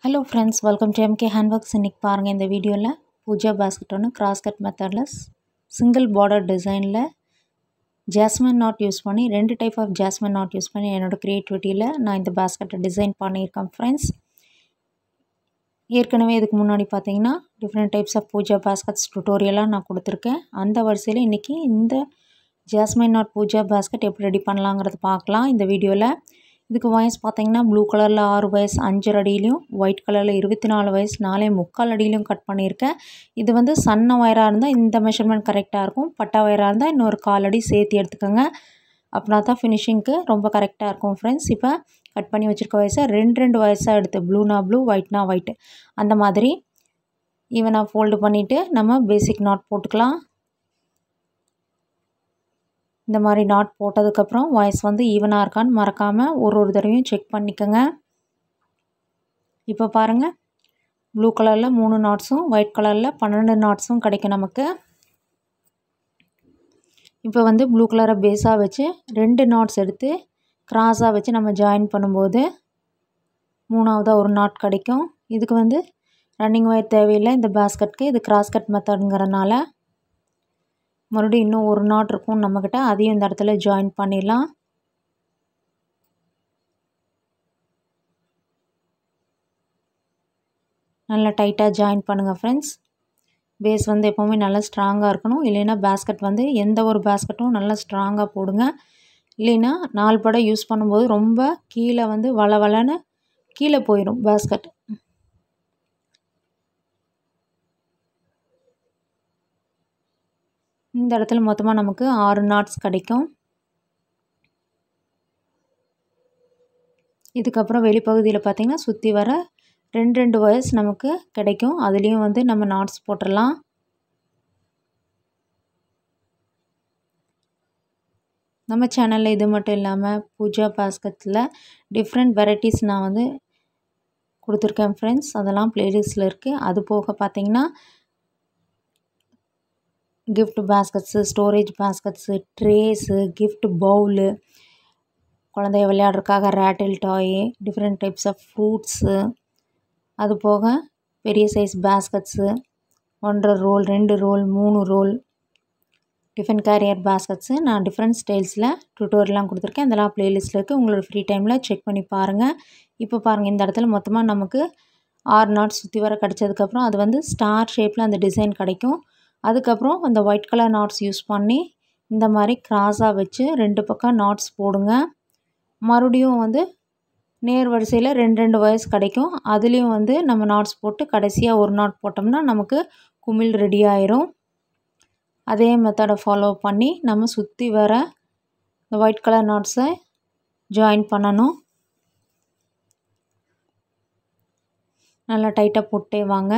hello friends welcome to MK hand works இன்றைக்கி பாருங்கள் இந்த வீடியோவில் பூஜா பேஸ்கெட் ஒன்று கிராஸ் கட் மெத்தடில் சிங்கிள் பார்டர் டிசைனில் ஜாஸ்மின் நாட் யூஸ் பண்ணி ரெண்டு type of jasmine knot use பண்ணி என்னோடய க்ரியேட்டிவிட்டியில் நான் இந்த பேஸ்கெட்டை டிசைன் பண்ணியிருக்கேன் ஃப்ரெண்ட்ஸ் ஏற்கனவே இதுக்கு முன்னாடி பார்த்தீங்கன்னா different types of pooja baskets டுட்டோரியலாக நான் கொடுத்துருக்கேன் அந்த வரிசையில் இன்றைக்கி இந்த ஜாஸ்மின் நாட் பூஜா பேஸ்கெட் எப்படி ரெடி பண்ணலாங்கிறத பார்க்கலாம் இந்த வீடியோவில் இதுக்கு வயசு பார்த்தீங்கன்னா ப்ளூ கலரில் ஆறு வயசு அஞ்சரை அடியிலையும் ஒயிட் கலரில் இருபத்தி நாலு வயசு நாலே முக்கால் அடியிலையும் கட் பண்ணியிருக்கேன் இது வந்து சன்ன ஒயராக இருந்தால் இந்த மெஷர்மெண்ட் கரெக்டாக இருக்கும் பட்டா ஒயராக இருந்தால் இன்னொரு கால் அடி சேர்த்து எடுத்துக்கோங்க அப்படின்னா தான் ஃபினிஷிங்க்கு ரொம்ப கரெக்டாக இருக்கும் ஃப்ரெண்ட்ஸ் இப்போ கட் பண்ணி வச்சுருக்க வயசை ரெண்டு ரெண்டு வயசாக எடுத்து ப்ளூனா ப்ளூ ஒயிட்னா ஒயிட்டு அந்த மாதிரி ஈவனாக ஃபோல்டு பண்ணிவிட்டு நம்ம பேசிக் நாட் போட்டுக்கலாம் இந்த மாதிரி நாட் போட்டதுக்கப்புறம் வாய்ஸ் வந்து ஈவனாக இருக்கான்னு மறக்காமல் ஒரு ஒரு தடவையும் செக் பண்ணிக்கோங்க இப்போ பாருங்கள் ப்ளூ கலரில் மூணு நாட்ஸும் ஒயிட் கலரில் பன்னெண்டு நாட்ஸும் கிடைக்கும் நமக்கு இப்போ வந்து ப்ளூ கலரை பேஸாக வச்சு ரெண்டு நாட்ஸ் எடுத்து க்ராஸாக வச்சு நம்ம ஜாயின் பண்ணும்போது மூணாவதாக ஒரு நாட் கிடைக்கும் இதுக்கு வந்து ரன்னிங் ஒயர் தேவையில்லை இந்த பேஸ்கட்க்கு இது கிராஸ் கட் மெத்தடுங்கிறனால மறுபடியும் இன்னும் ஒரு நாட் இருக்கும் நம்மக்கிட்ட அதையும் இந்த இடத்துல ஜாயின் பண்ணிடலாம் நல்லா டைட்டாக ஜாயின் பண்ணுங்கள் ஃப்ரெண்ட்ஸ் பேஸ் வந்து எப்போவுமே நல்லா ஸ்ட்ராங்காக இருக்கணும் இல்லைன்னா பேஸ்கட் வந்து எந்த ஒரு பேஸ்கட்டும் நல்லா ஸ்ட்ராங்காக போடுங்க இல்லைன்னா நாலு படம் யூஸ் பண்ணும்போது ரொம்ப கீழே வந்து வள வளன்னு கீழே போயிடும் பேஸ்கட் இந்த இடத்துல மொத்தமாக நமக்கு ஆறு நாட்ஸ் கிடைக்கும் இதுக்கப்புறம் வெளிப்பகுதியில் பார்த்திங்கன்னா சுற்றி வர ரெண்டு ரெண்டு வயசு நமக்கு கிடைக்கும் அதுலேயும் வந்து நம்ம நாட்ஸ் போட்டுடலாம் நம்ம சேனலில் இது மட்டும் இல்லாமல் பூஜா பாஸ்கத்தில் டிஃப்ரெண்ட் வெரைட்டிஸ் நான் வந்து கொடுத்துருக்கேன் ஃப்ரெண்ட்ஸ் அதெல்லாம் ப்ளேலிஸ்ட்டில் இருக்குது அது போக பார்த்திங்கன்னா gift baskets storage baskets trays gift bowl குழந்தைய விளையாடுறதுக்காக rattle toy different types of fruits அது போக பெரிய சைஸ் பேஸ்கட்ஸு ஒன்றரை ரோல் ரெண்டு ரோல் மூணு ரோல் டிஃபன் கேரியர் பேஸ்கட்ஸு நான் டிஃப்ரெண்ட் ஸ்டைல்ஸில் டுட்டோரியலாம் கொடுத்துருக்கேன் அதெல்லாம் ப்ளேலிஸ்ட்டில் இருக்குது உங்களோட ஃப்ரீ டைமில் செக் பண்ணி பாருங்கள் இப்போ பாருங்கள் இந்த இடத்துல மொத்தமாக நமக்கு ஆறு நாட் சுற்றி வர கிடச்சதுக்கப்புறம் அது வந்து ஸ்டார் ஷேப்பில் அந்த டிசைன் கிடைக்கும் அதுக்கப்புறம் அந்த ஒயிட் கலர் நாட்ஸ் யூஸ் பண்ணி இந்த மாதிரி க்ராஸாக வச்சு ரெண்டு பக்கம் நாட்ஸ் போடுங்க மறுபடியும் வந்து நேர் வரிசையில் ரெண்டு ரெண்டு வயசு கிடைக்கும் அதுலேயும் வந்து நம்ம நாட்ஸ் போட்டு கடைசியாக ஒரு நாட் போட்டோம்னா நமக்கு குமிழ் ரெடி ஆயிரும் அதே மெத்தடை ஃபாலோ பண்ணி நம்ம சுற்றி வர இந்த ஒயிட் கலர் நாட்ஸை ஜாயின் பண்ணணும் நல்லா டைட்டாக போட்டே வாங்க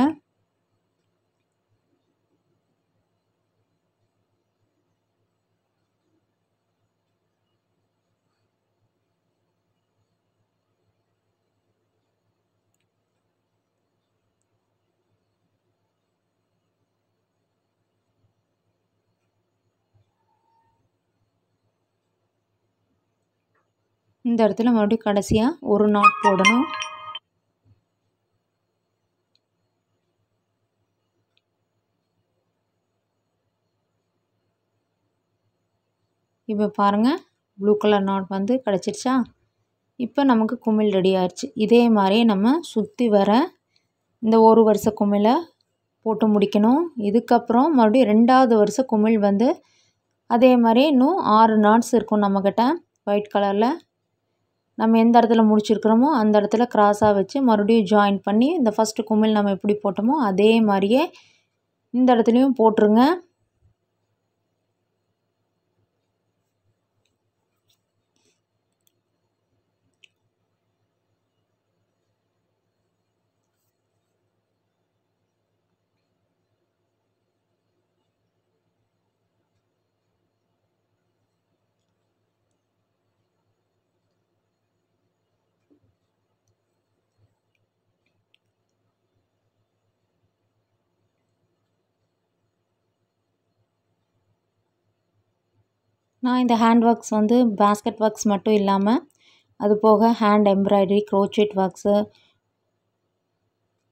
இந்த இடத்துல மறுபடியும் கடைசியாக ஒரு நாட் போடணும் இப்போ பாருங்கள் ப்ளூ கலர் நாட் வந்து கிடச்சிருச்சா இப்போ நமக்கு குமிழ் ரெடி ஆயிடுச்சு இதே மாதிரியே நம்ம சுற்றி வர இந்த ஒரு வருஷ குமிழை போட்டு முடிக்கணும் இதுக்கப்புறம் மறுபடியும் ரெண்டாவது வருஷ குமிழ் வந்து அதே மாதிரி இன்னும் ஆறு நாட்ஸ் இருக்கும் நம்மக்கிட்ட ஒயிட் கலரில் நம்ம எந்த இடத்துல முடிச்சிருக்கிறோமோ அந்த இடத்துல க்ராஸாக வச்சு மறுபடியும் ஜாயின் பண்ணி இந்த ஃபஸ்ட்டு குமிழ் நம்ம எப்படி போட்டோமோ அதே மாதிரியே இந்த இடத்துலையும் போட்டுருங்க நான் இந்த ஹேண்ட் ஒர்க்ஸ் வந்து பேஸ்கெட் ஒர்க்ஸ் மட்டும் இல்லாமல் அது போக hand embroidery crochet works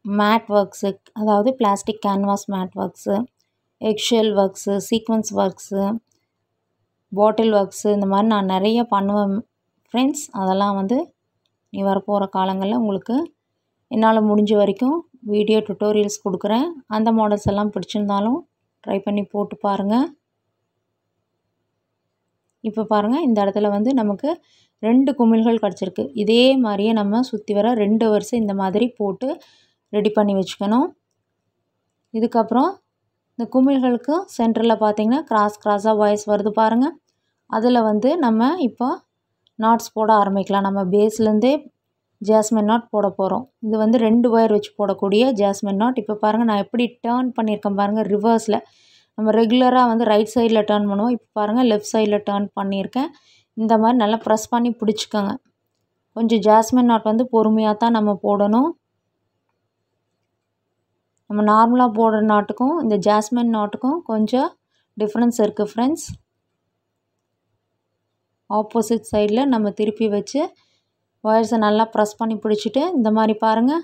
mat works அதாவது plastic canvas mat works excel works sequins works bottle works இந்த மாதிரி நான் நிறைய பண்ணுவேன் ஃப்ரெண்ட்ஸ் அதெல்லாம் வந்து நீ வரப்போகிற காலங்களில் உங்களுக்கு என்னால் முடிஞ்ச வரைக்கும் வீடியோ டுட்டோரியல்ஸ் கொடுக்குறேன் அந்த மாடல்ஸ் எல்லாம் பிடிச்சிருந்தாலும் ட்ரை பண்ணி போட்டு பாருங்கள் இப்போ பாருங்கள் இந்த இடத்துல வந்து நமக்கு ரெண்டு குமிழ்கள் கிடச்சிருக்கு இதே மாதிரியே நம்ம சுற்றி வர ரெண்டு வருஷம் இந்த மாதிரி போட்டு ரெடி பண்ணி வச்சுக்கணும் இதுக்கப்புறம் இந்த குமிழ்களுக்கு சென்டரில் பார்த்தீங்கன்னா கிராஸ் கிராஸாக வாய்ஸ் வருது பாருங்கள் அதில் வந்து நம்ம இப்போ நாட்ஸ் போட ஆரம்பிக்கலாம் நம்ம பேஸ்லேருந்தே ஜாஸ்மின் நாட் போட போகிறோம் இது வந்து ரெண்டு ஒயர் வச்சு போடக்கூடிய ஜாஸ்மின் நாட் இப்போ பாருங்கள் நான் எப்படி டேர்ன் பண்ணியிருக்கேன் பாருங்கள் ரிவர்ஸில் நம்ம ரெகுலராக வந்து ரைட் சைடில் டேர்ன் பண்ணுவோம் இப்போ பாருங்கள் லெஃப்ட் சைடில் டேர்ன் பண்ணியிருக்கேன் இந்த மாதிரி நல்லா ப்ரெஸ் பண்ணி பிடிச்சிக்கோங்க கொஞ்சம் ஜாஸ்மின் நாட் வந்து பொறுமையாக தான் நம்ம போடணும் நம்ம நார்மலாக போடுற நாட்டுக்கும் இந்த ஜாஸ்மின் நாட்டுக்கும் கொஞ்சம் டிஃப்ரென்ஸ் இருக்குது ஃப்ரெண்ட்ஸ் ஆப்போசிட் சைடில் நம்ம திருப்பி வச்சு ஒயர்ஸை நல்லா ப்ரெஸ் பண்ணி பிடிச்சிட்டு இந்த மாதிரி பாருங்கள்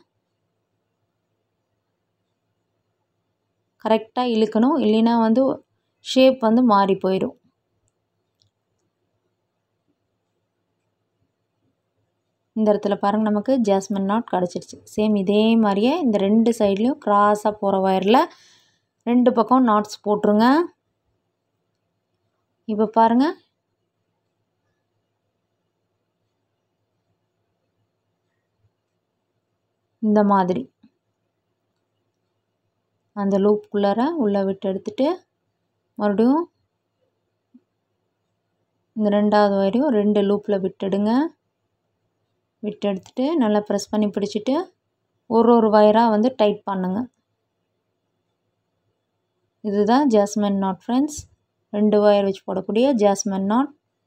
கரெக்டாக இழுக்கணும் இல்லைன்னா வந்து ஷேப் வந்து மாறி போயிடும் இந்த இடத்துல பாருங்கள் நமக்கு ஜாஸ்மின் நாட் கிடச்சிருச்சு சேம் இதே மாதிரியே இந்த ரெண்டு சைட்லேயும் க்ராஸாக போகிற ஒயரில் ரெண்டு பக்கம் நாட்ஸ் போட்டுருங்க இப்போ பாருங்கள் இந்த மாதிரி அந்த லூப்புக்குள்ளார உள்ளே விட்டு எடுத்துட்டு மறுபடியும் இந்த ரெண்டாவது வரையும் ரெண்டு லூப்பில் விட்டுடுங்க விட்டு எடுத்துட்டு நல்லா ப்ரெஸ் பண்ணி பிடிச்சிட்டு ஒரு ஒரு வயராக வந்து டைட் பண்ணுங்க இதுதான் ஜாஸ்மின் நாட் ஃப்ரெண்ட்ஸ் ரெண்டு ஒயர் வச்சு போடக்கூடிய ஜாஸ்மின் நாட்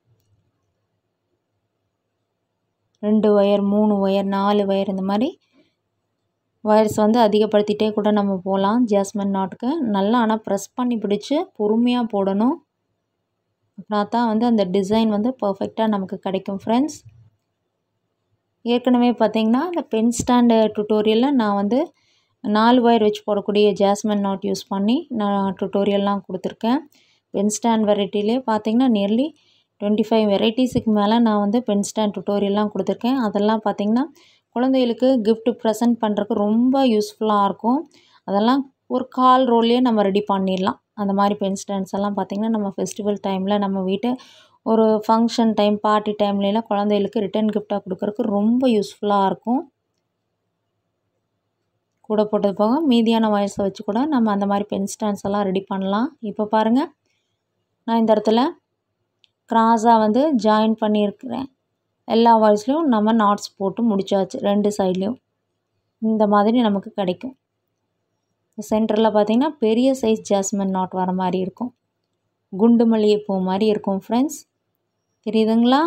ரெண்டு ஒயர் மூணு ஒயர் நாலு ஒயர் இந்த மாதிரி ஒயர்ஸ் வந்து அதிகப்படுத்திகிட்டே கூட நம்ம போகலாம் ஜாஸ்மின் நாட்டுக்கு நல்லா ஆனால் ப்ரெஸ் பண்ணி பிடிச்சி பொறுமையாக போடணும் அப்படின்னா தான் வந்து அந்த டிசைன் வந்து பர்ஃபெக்டாக நமக்கு கிடைக்கும் ஃப்ரெண்ட்ஸ் ஏற்கனவே பார்த்தீங்கன்னா இந்த பென் ஸ்டாண்டு டுட்டோரியலில் நான் வந்து நாலு ஒயர் வச்சு போடக்கூடிய ஜாஸ்மின் நாட் யூஸ் பண்ணி நான் டுட்டோரியல்லாம் கொடுத்துருக்கேன் பென் ஸ்டாண்ட் வெரைட்டிலே பார்த்தீங்கன்னா நியர்லி டுவெண்ட்டி ஃபைவ் வெரைட்டிஸுக்கு மேலே நான் வந்து பென் ஸ்டாண்ட் டுட்டோரியல்லாம் கொடுத்துருக்கேன் அதெல்லாம் பார்த்திங்கன்னா குழந்தைகளுக்கு கிஃப்ட் ப்ரெசென்ட் பண்ணுறதுக்கு ரொம்ப யூஸ்ஃபுல்லாக இருக்கும் அதெல்லாம் ஒரு கால் ரோல்லே நம்ம ரெடி பண்ணிடலாம் அந்த மாதிரி பென் ஸ்டாண்ட்ஸ் எல்லாம் பார்த்திங்கன்னா நம்ம ஃபெஸ்டிவல் டைமில் நம்ம வீட்டு ஒரு ஃபங்க்ஷன் டைம் பார்ட்டி டைம்லலாம் குழந்தைகளுக்கு ரிட்டன் கிஃப்டாக கொடுக்குறக்கு ரொம்ப யூஸ்ஃபுல்லாக இருக்கும் கூட போட்டது போக மீதியான வயசை வச்சு கூட நம்ம அந்த மாதிரி பென் ஸ்டாண்ட்ஸ் எல்லாம் ரெடி பண்ணலாம் இப்போ பாருங்கள் நான் இந்த இடத்துல க்ராஸாக வந்து ஜாயின் பண்ணியிருக்கிறேன் எல்லா வாய்ஸ்லேயும் நம்ம நாட்ஸ் போட்டு முடிச்சாச்சு ரெண்டு சைட்லேயும் இந்த மாதிரி நமக்கு கிடைக்கும் சென்டரில் பார்த்திங்கன்னா பெரிய சைஸ் ஜாஸ்மின் நாட் வர மாதிரி இருக்கும் குண்டு மல்லிகைப்பூ மாதிரி இருக்கும் ஃப்ரெண்ட்ஸ் தெரியுதுங்களா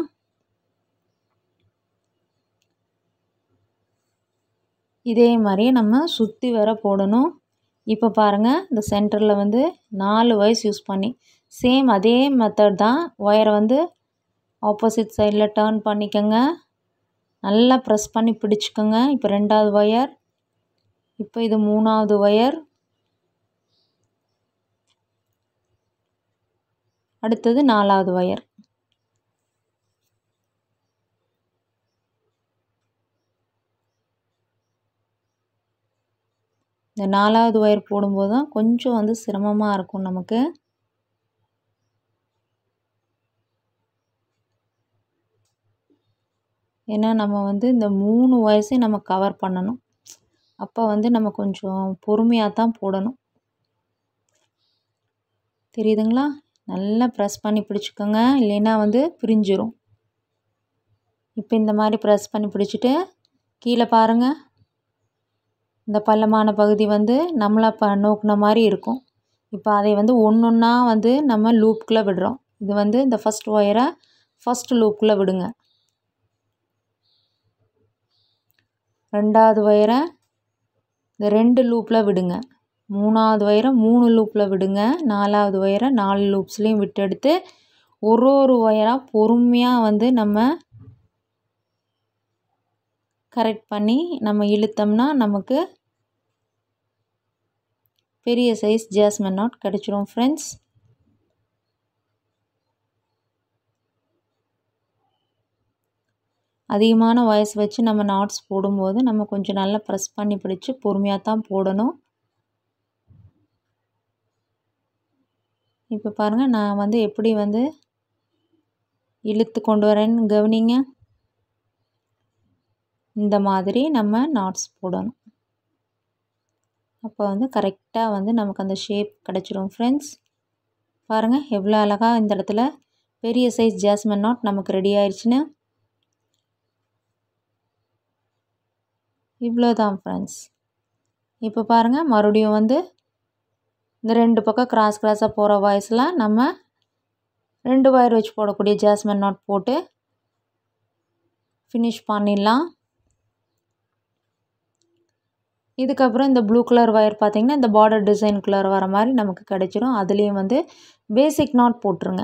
இதே மாதிரியே நம்ம சுற்றி வர போடணும் இப்போ பாருங்கள் இந்த சென்டரில் வந்து நாலு வயசு யூஸ் பண்ணி சேம் அதே மெத்தட் தான் ஒயரை வந்து ஆப்போசிட் சைடில் டேர்ன் பண்ணிக்கோங்க நல்லா ப்ரெஸ் பண்ணி பிடிச்சிக்கோங்க இப்போ ரெண்டாவது ஒயர் இப்போ இது மூணாவது ஒயர் அடுத்தது நாலாவது ஒயர் இந்த நாலாவது ஒயர் போடும்போது தான் கொஞ்சம் வந்து சிரமமாக இருக்கும் நமக்கு ஏன்னா நம்ம வந்து இந்த மூணு வயசையும் நம்ம கவர் பண்ணணும் அப்போ வந்து நம்ம கொஞ்சம் பொறுமையாக தான் போடணும் தெரியுதுங்களா நல்லா ப்ரெஸ் பண்ணி பிடிச்சிக்கோங்க இல்லைன்னா வந்து பிரிஞ்சிரும் இப்போ இந்த மாதிரி ப்ரெஸ் பண்ணி பிடிச்சிட்டு கீழே பாருங்கள் இந்த பள்ளமான பகுதி வந்து நம்மளை ப நோக்கின மாதிரி இருக்கும் இப்போ அதை வந்து ஒன்று ஒன்றா வந்து நம்ம லூப்புக்குள்ளே விடுறோம் இது வந்து இந்த ஃபஸ்ட் ஒயரை ஃபஸ்ட் லூப்புக்குள்ளே விடுங்க ரெண்டாவது ஒயரை இந்த ரெண்டு லூப்பில் விடுங்க மூணாவது ஒயரை மூணு லூப்பில் விடுங்க நாலாவது ஒயரை நாலு லூப்ஸ்லேயும் விட்டு எடுத்து ஒரு ஒரு ஒயராக பொறுமையாக வந்து நம்ம கரெக்ட் பண்ணி நம்ம இழுத்தோம்னா நமக்கு பெரிய சைஸ் ஜாஸ்மின் நாட் கிடச்சிரும் ஃப்ரெண்ட்ஸ் அதிகமான வயசு வச்சு நம்ம நாட்ஸ் போடும்போது நம்ம கொஞ்சம் நல்லா ப்ரெஸ் பண்ணி பிடிச்சி பொறுமையாக தான் போடணும் இப்போ பாருங்கள் நான் வந்து எப்படி வந்து இழுத்து கொண்டு வரேன்னு கவனிங்க இந்த மாதிரி நம்ம நாட்ஸ் போடணும் அப்போ வந்து கரெக்டாக வந்து நமக்கு அந்த ஷேப் கிடச்சிரும் ஃப்ரெண்ட்ஸ் பாருங்கள் எவ்வளோ அழகாக இந்த இடத்துல பெரிய சைஸ் ஜாஸ்மின் நாட் நமக்கு ரெடி ஆயிடுச்சுன்னு இவ்வளோ தான் ஃப்ரெண்ட்ஸ் இப்போ பாருங்கள் மறுபடியும் வந்து இந்த ரெண்டு பக்கம் கிராஸ் கிராஸாக போகிற வாய்ஸில் நம்ம ரெண்டு வயர் வச்சு போடக்கூடிய ஜாஸ்மின் நாட் போட்டு ஃபினிஷ் பண்ணிடலாம் இதுக்கப்புறம் இந்த ப்ளூ கலர் ஒயர் பார்த்திங்கன்னா இந்த பார்டர் டிசைன் கலர் வர மாதிரி நமக்கு கிடைச்சிரும் அதுலேயும் வந்து பேசிக் நாட் போட்டுருங்க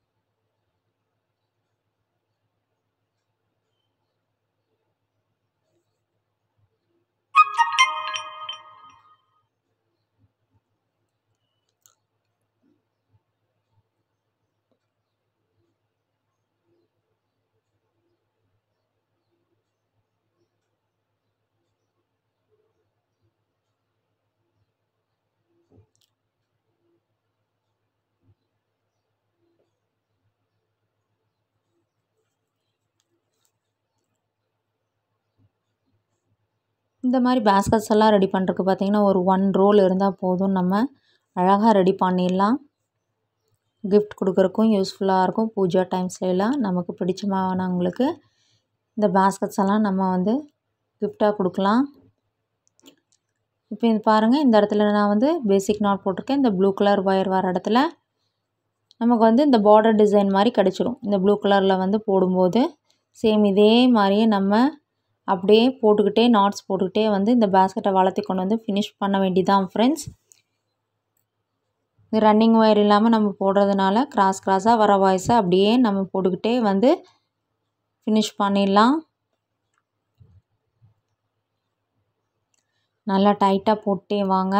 இந்த மாதிரி பேஸ்கட்ஸ் எல்லாம் ரெடி பண்ணுறதுக்கு பார்த்திங்கன்னா ஒரு ஒன் ரோல் இருந்தால் போதும் நம்ம அழகாக ரெடி பண்ணிடலாம் கிஃப்ட் கொடுக்குறக்கும் யூஸ்ஃபுல்லாக இருக்கும் பூஜா டைம்ஸ்லாம் நமக்கு பிடிச்சமானவங்களுக்கு இந்த பேஸ்கட்ஸ் எல்லாம் நம்ம வந்து கிஃப்டாக கொடுக்கலாம் இப்போ இது பாருங்கள் இந்த இடத்துல நான் வந்து பேசிக் நாட் போட்டிருக்கேன் இந்த ப்ளூ கலர் ஒயர் வர இடத்துல நமக்கு வந்து இந்த பார்டர் டிசைன் மாதிரி கிடச்சிரும் இந்த ப்ளூ கலரில் வந்து போடும்போது சேம் இதே மாதிரியே நம்ம அப்படியே போட்டுக்கிட்டே நாட்ஸ் போட்டுக்கிட்டே வந்து இந்த பேஸ்கெட்டை வளர்த்தி கொண்டு வந்து ஃபினிஷ் பண்ண வேண்டியதான் ஃப்ரெண்ட்ஸ் இது ரன்னிங் ஒயர் இல்லாமல் நம்ம போடுறதுனால கிராஸ் கிராஸாக வர வாய்ஸை அப்படியே நம்ம போட்டுக்கிட்டே வந்து ஃபினிஷ் பண்ணிடலாம் நல்லா டைட்டாக போட்டே வாங்க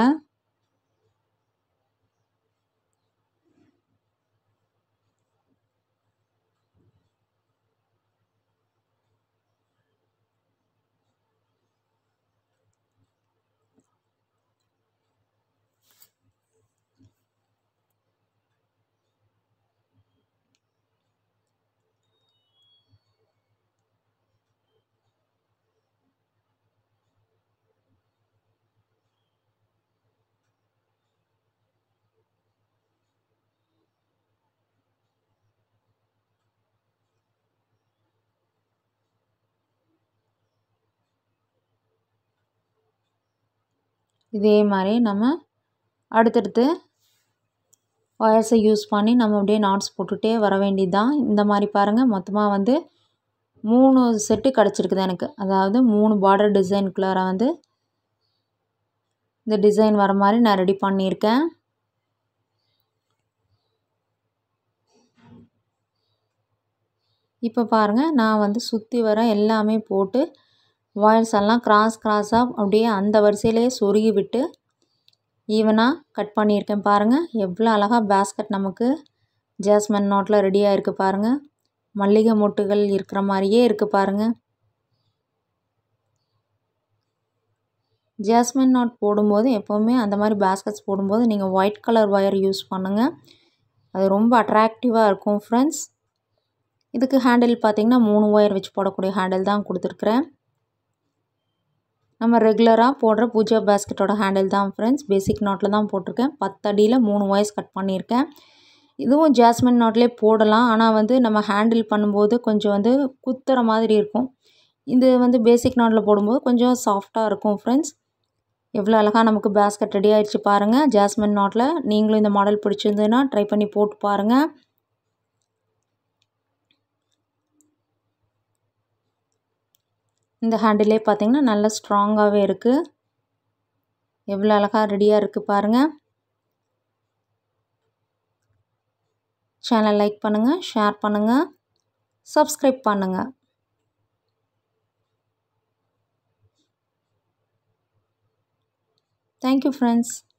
இதே மாதிரி நம்ம அடுத்தடுத்து ஒயர்ஸை யூஸ் பண்ணி நம்ம அப்படியே நாட்ஸ் போட்டுகிட்டே வர வேண்டியது தான் இந்த மாதிரி பாருங்கள் மொத்தமாக வந்து மூணு செட்டு கிடச்சிருக்குது எனக்கு அதாவது மூணு பார்டர் டிசைனுக்குள்ளார வந்து இந்த டிசைன் வர மாதிரி நான் ரெடி பண்ணியிருக்கேன் இப்போ பாருங்கள் நான் வந்து சுற்றி வர எல்லாமே போட்டு ஒயர்ஸ் எல்லாம் கிராஸ் கிராஸாக அப்படியே அந்த வரிசையிலே சொருகி விட்டு ஈவனாக கட் பண்ணியிருக்கேன் பாருங்கள் எவ்வளோ அழகாக பேஸ்கட் நமக்கு ஜாஸ்மின் நாட்டில் ரெடியாக இருக்குது பாருங்கள் மல்லிகை மொட்டுகள் இருக்கிற மாதிரியே இருக்குது பாருங்கள் ஜாஸ்மின் நாட் போடும்போது எப்போவுமே அந்த மாதிரி பேஸ்கட்ஸ் போடும்போது நீங்கள் ஒயிட் கலர் ஒயர் யூஸ் பண்ணுங்கள் அது ரொம்ப அட்ராக்டிவாக இருக்கும் ஃப்ரெண்ட்ஸ் இதுக்கு ஹேண்டில் பார்த்திங்கன்னா மூணு ஒயர் வச்சு போடக்கூடிய ஹேண்டில் தான் கொடுத்துருக்குறேன் நம்ம ரெகுலராக போடுற பூஜா பேஸ்கெட்டோட ஹேண்டில் தான் ஃப்ரெண்ட்ஸ் பேசிக் நாட்டில் தான் போட்டிருக்கேன் பத்து அடியில் மூணு ஒயர்ஸ் கட் பண்ணியிருக்கேன் இதுவும் ஜாஸ்மின் நாட்லேயே போடலாம் ஆனால் வந்து நம்ம ஹேண்டில் பண்ணும்போது கொஞ்சம் வந்து குத்துற மாதிரி இருக்கும் இது வந்து பேசிக் நாட்டில் போடும்போது கொஞ்சம் சாஃப்டாக இருக்கும் ஃப்ரெண்ட்ஸ் எவ்வளோ அழகாக நமக்கு பேஸ்கெட் ரெடி ஆயிடுச்சு பாருங்கள் ஜாஸ்மின் நாட்டில் நீங்களும் இந்த மாடல் பிடிச்சிருந்ததுன்னா ட்ரை பண்ணி போட்டு பாருங்கள் இந்த ஹேண்டிலே பார்த்திங்கன்னா நல்லா ஸ்ட்ராங்காகவே இருக்குது எவ்வளோ அழகாக ரெடியாக இருக்குது பாருங்கள் சேனல் லைக் பண்ணுங்கள் ஷேர் பண்ணுங்கள் சப்ஸ்கிரைப் பண்ணுங்கள் தேங்க்யூ ஃப்ரெண்ட்ஸ்